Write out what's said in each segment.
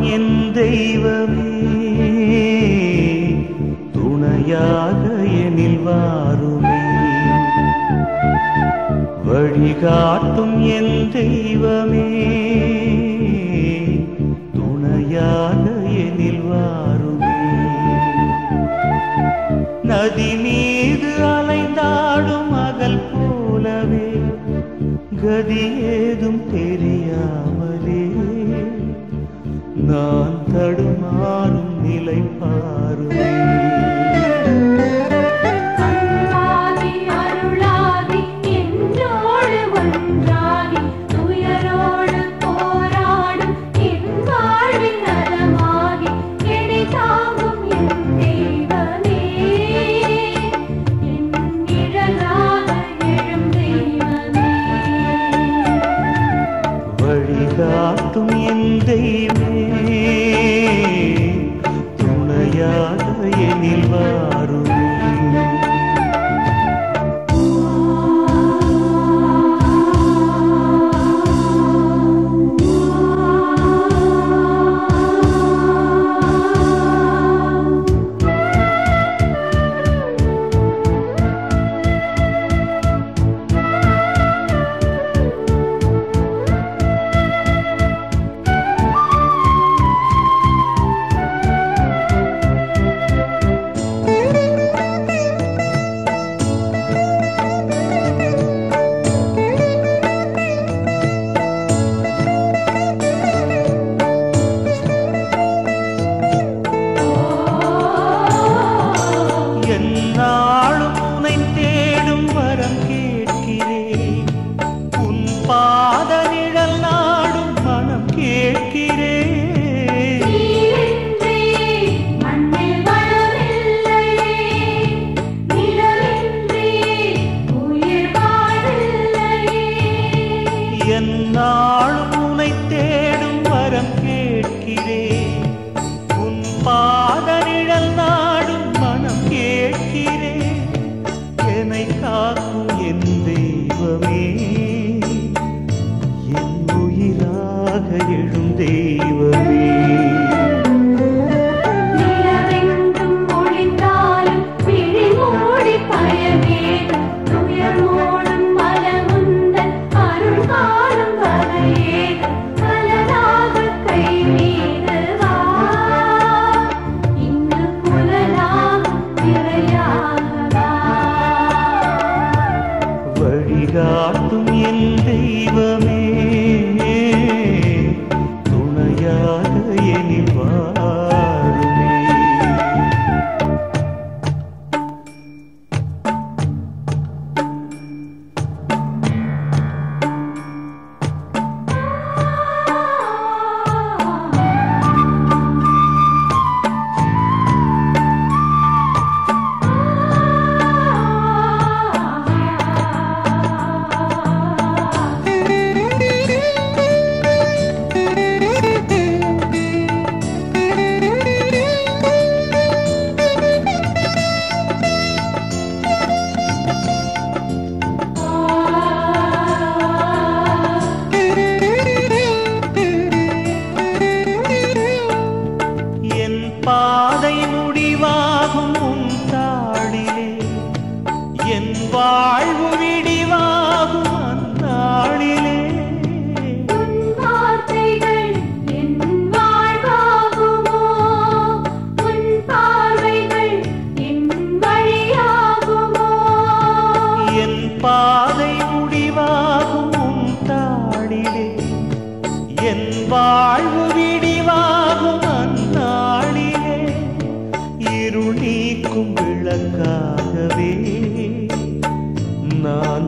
என் தெய்வமே துணையாக எனில் வாருமே வழிகாட்டும் என் தெய்வமே துணையாக எனில் வாருமே நதி மீது அலைந்தாடும் அகல் போலவே கதி ஏதும் தெரியாமலே நான் தடுமாறும் நிலை பாருமே அன்பாகி அருளாகி என்னோடு ஒன்றாகி துயரோடு போராடும் என் வாழ்வின் நலமாகி என்னை தாங்கும் என் தெய்வமே என் நிழலாக எழும் தெய்வமே வழிகாட்டும் என் தெய்வமே துணையாக எனில் வாருமே என்னாலும் உன்னை தேடும் வரம் கேட்கிறேன் உன் பாத நிழல் நாடும் மனம் கேட்கிறேன் நீரின்றி மண்ணில் வளமில்லையே நிலவின்றி உயிர் வாழில்லையே என்னாலும் உன்னை தேடும் வரம் கேட்கிறேன் உன் பாத நிழல் நாடும் மனம் கேட்கிறேன் என்னை காக்கும் என் தெய்வமே என் உயிராக எழும் தெய்வமே நிலவெங்கும் ஒளிந்தாலும் விழி மூடி பயமேதும் துயர் மூடும் மலமுந்தன் அருள் காணும் வகையேதும் மலராக கை மீது வா இங்கு புலனாகும் திரையாக வா வழிகாட்டும் என் தெய்வமே துணையாக எனில் வாருமே என் பாதை முடிவாகும் உன் தாளிலே என் வாழ்வு விடிவாகும் அந்நாளிலே உன் வார்த்தைகள் என் வாழ்வாகுமோ உன் பார்வைகள் என் வழியாகுமோ என் பாதை முடிவாகும் உன் தாளிலே என் வாழ்வு விடிவாகும் அந்நாளிலே இருள் நீக்கும் விளக்காகவே நான்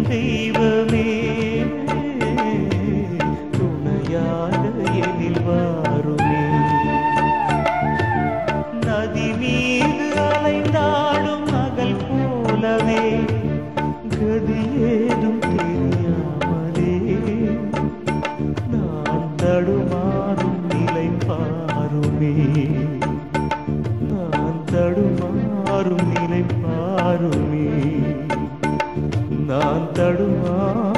தெய்வமே துணையாக எதில் வாருமே நதி மீது அலைந்தாடும் மகள் போலவே கதி ஏதும் தெரியாமலே நான் தடுமாறும் நிலை பாருமே நான் தடுமாறும் நிலை பாருமே நான் தடுமாறும்